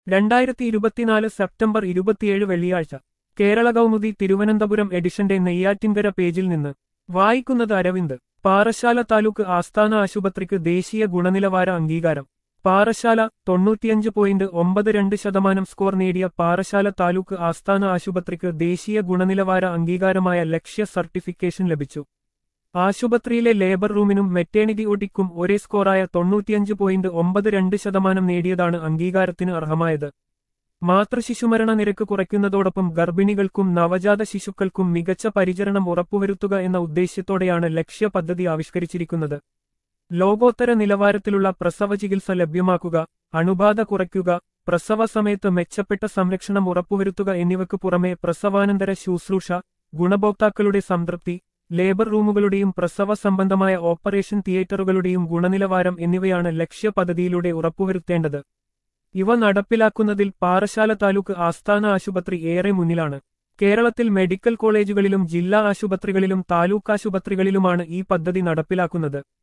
രണ്ടായിരത്തി ഇരുപത്തിനാല് സെപ്റ്റംബർ ഇരുപത്തിയേഴ് വെള്ളിയാഴ്ച കേരള കൗമുദി തിരുവനന്തപുരം എഡിഷന്റെ നെയ്യാറ്റിൻകര പേജിൽ നിന്ന് വായിക്കുന്നത് അരവിന്ദ് പാറശാല താലൂക്ക് ആസ്ഥാന ആശുപത്രിക്ക് ദേശീയ ഗുണനിലവാര അംഗീകാരം പാറശാല തൊണ്ണൂറ്റിയഞ്ച് പോയിന്റ് ഒമ്പത് രണ്ട് ശതമാനം സ്കോർ നേടിയ പാറശാല താലൂക്ക് ആസ്ഥാന ആശുപത്രിക്ക് ദേശീയ ഗുണനിലവാര അംഗീകാരമായ ലക്ഷ്യ സർട്ടിഫിക്കേഷൻ ലഭിച്ചു ആശുപത്രിയിലെ ലേബർ റൂമിനും മെറ്റേണിറ്റി ഒടിക്കും ഒരേ സ്കോറായ തൊണ്ണൂറ്റിയഞ്ച് പോയിന്റ് ഒമ്പത് രണ്ട് ശതമാനം നേടിയതാണ് അംഗീകാരത്തിന് അർഹമായത് മാതൃശിശുമരണ നിരക്ക് കുറയ്ക്കുന്നതോടൊപ്പം ഗർഭിണികൾക്കും നവജാത ശിശുക്കൾക്കും മികച്ച പരിചരണം ഉറപ്പുവരുത്തുക എന്ന ഉദ്ദേശ്യത്തോടെയാണ് ലക്ഷ്യ പദ്ധതി ആവിഷ്കരിച്ചിരിക്കുന്നത് ലോകോത്തര നിലവാരത്തിലുള്ള പ്രസവ ചികിത്സ ലഭ്യമാക്കുക അണുബാധ കുറയ്ക്കുക പ്രസവ സമയത്ത് മെച്ചപ്പെട്ട സംരക്ഷണം ഉറപ്പുവരുത്തുക എന്നിവയ്ക്ക് പുറമെ പ്രസവാനന്തര ശുശ്രൂഷ ഗുണഭോക്താക്കളുടെ സംതൃപ്തി ലേബർ റൂമുകളുടെയും പ്രസവ സംബന്ധമായ ഓപ്പറേഷൻ തിയേറ്ററുകളുടെയും ഗുണനിലവാരം എന്നിവയാണ് ലക്ഷ്യ പദ്ധതിയിലൂടെ ഉറപ്പുവരുത്തേണ്ടത് ഇവ നടപ്പിലാക്കുന്നതിൽ പാറശാല താലൂക്ക് ആസ്ഥാന ആശുപത്രി ഏറെ മുന്നിലാണ് കേരളത്തിൽ മെഡിക്കൽ കോളേജുകളിലും ജില്ലാ ആശുപത്രികളിലും താലൂക്ക് ആശുപത്രികളിലുമാണ് ഈ പദ്ധതി നടപ്പിലാക്കുന്നത്